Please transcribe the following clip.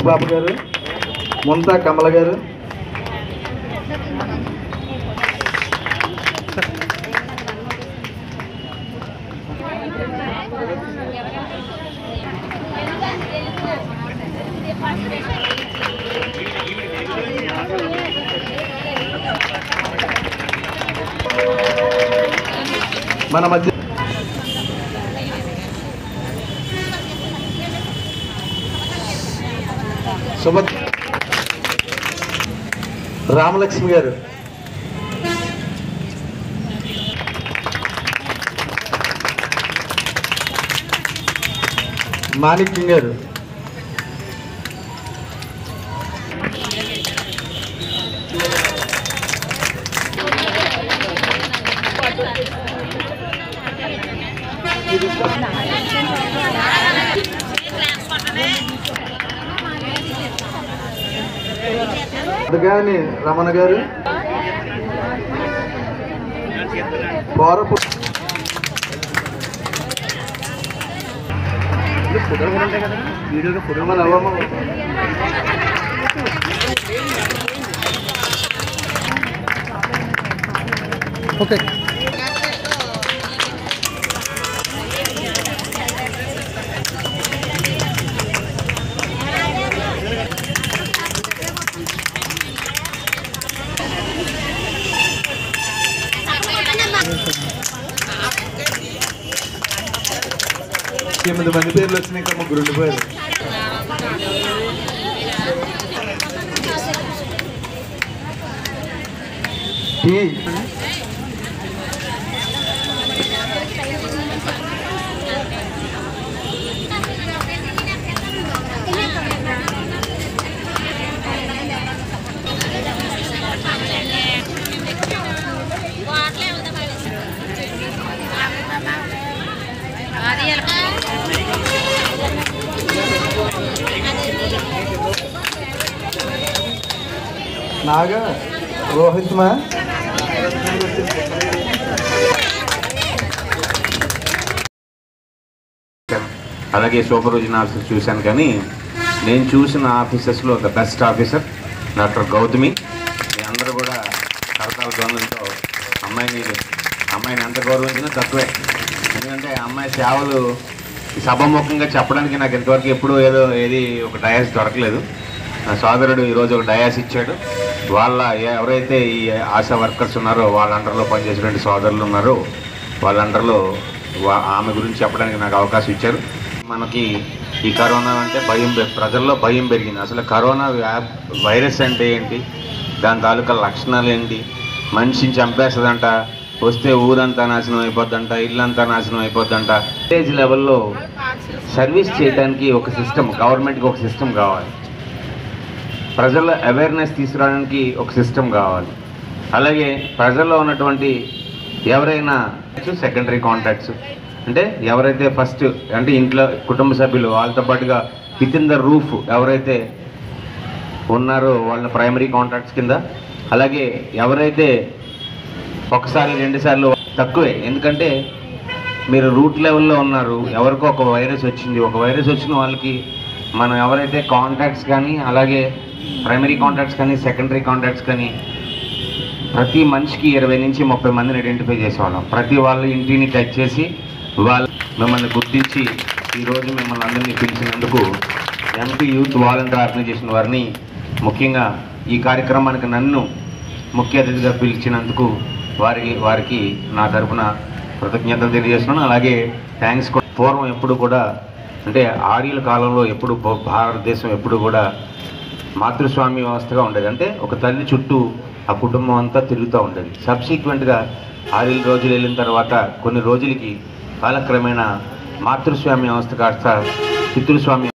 బుచ్చిబాబు గారు ముంతా కమల గారు మన మధ్య సుభద్ రామలక్ష్మి గారు మాణిక్యం గారు అందుకని రమణ గారు పోరపు మన అవ్వమ్మ. ఓకే ఎనిమిది మంది పేర్లు వచ్చినాయి ఇంకా ముగ్గురు ఉండిపోయారు టీ నాగా రోహిత్ మా అలాగే సూపర్విజన్ ఆఫీసర్ చూశాను కానీ నేను చూసిన ఆఫీసర్స్లో the best officer doctor Gautami మీ అందరూ కూడా కరతాల ధ్వనులతో అమ్మాయిని అమ్మాయిని ఎంత గౌరవించినా తక్కువే ఎందుకంటే ఆ అమ్మాయి సేవలు ఈ సభాముఖంగా చెప్పడానికి నాకు ఇంతవరకు ఎప్పుడూ ఏదో ఏది ఒక డయాస్ దొరకలేదు నా సోదరుడు ఈరోజు ఒక డయాస్ ఇచ్చాడు వాళ్ళ ఎవరైతే ఈ ఆశా వర్కర్స్ ఉన్నారో వాళ్ళ అండర్లో పనిచేసేటువంటి సోదరులు ఉన్నారో వాళ్ళ అండర్లో వా- ఆమె గురించి చెప్పడానికి నాకు అవకాశం ఇచ్చారు మనకి ఈ కరోనా అంటే భయం పె- ప్రజల్లో భయం పెరిగింది అసలు కరోనా వ్యా- వైరస్ అంటే ఏంటి దాని తాలూకా లక్షణాలు ఏంటి మనిషిని చంపేస్తుందంట వస్తే ఊరంతా నాశనం అయిపోద్దంట ఇల్లంతా నాశనం అయిపోద్దంట విలేజ్ లెవెల్లో సర్వీస్ చేయడానికి ఒక సిస్టమ్ గవర్నమెంట్కి ఒక సిస్టమ్ కావాలి ప్రజల అవేర్నెస్ తీసుకురావడానికి ఒక సిస్టమ్ కావాలి అలాగే ప్రజల్లో ఉన్నటువంటి ఎవరైనా సెకండరీ కాంటాక్ట్స్ అంటే ఎవరైతే ఫస్ట్ అంటే ఇంట్లో కుటుంబ సభ్యులు వాళ్ళతో పాటుగా విత్ ఇన్ ద రూఫ్ ఎవరైతే ఉన్నారో వాళ్ళ ప్రైమరీ కాంటాక్ట్స్ కింద అలాగే ఎవరైతే ఒకసారి రెండు సార్లు తక్కువే ఎందుకంటే మీరు రూట్ లెవెల్లో ఉన్నారు ఎవరికో ఒక వైరస్ వచ్చింది ఒక వైరస్ వచ్చిన వాళ్ళకి మనం ఎవరైతే కాంటాక్ట్స్ కానీ అలాగే ప్రైమరీ కాంటాక్ట్స్ కానీ సెకండరీ కాంటాక్ట్స్ కానీ ప్రతి మనిషికి ఇరవై నుంచి ముప్పై మందిని ఐడెంటిఫై చేసేవాళ్ళం ప్రతి వాళ్ళ ఇంటిని టచ్ చేసి వాళ్ళు మిమ్మల్ని గుర్తించి ఈరోజు మిమ్మల్ని అందరినీ పిలిచినందుకు ఎంపీ యూత్ వాలంటీర్ ఆర్గనైజేషన్ వారిని ముఖ్యంగా ఈ కార్యక్రమానికి నన్ను ముఖ్య అతిథిగా పిలిచినందుకు వారికి వారికి నా తరపున కృతజ్ఞతలు తెలియజేస్తున్నాను అలాగే థ్యాంక్స్ కూడా పూర్వం ఎప్పుడు కూడా అంటే ఆర్యుల కాలంలో ఎప్పుడు భా- భారతదేశం ఎప్పుడు కూడా మాతృస్వామ్య వ్యవస్థగా ఉండేది అంటే ఒక తల్లి చుట్టూ ఆ కుటుంబం అంతా తిరుగుతూ ఉండేది సబ్సీక్వెంట్గా ఆరేళ్ళు రోజులు వెళ్ళిన తర్వాత కొన్ని రోజులకి కాలక్రమేణా మాతృస్వామ్య వ్యవస్థ కాస్త పితృస్వామ్య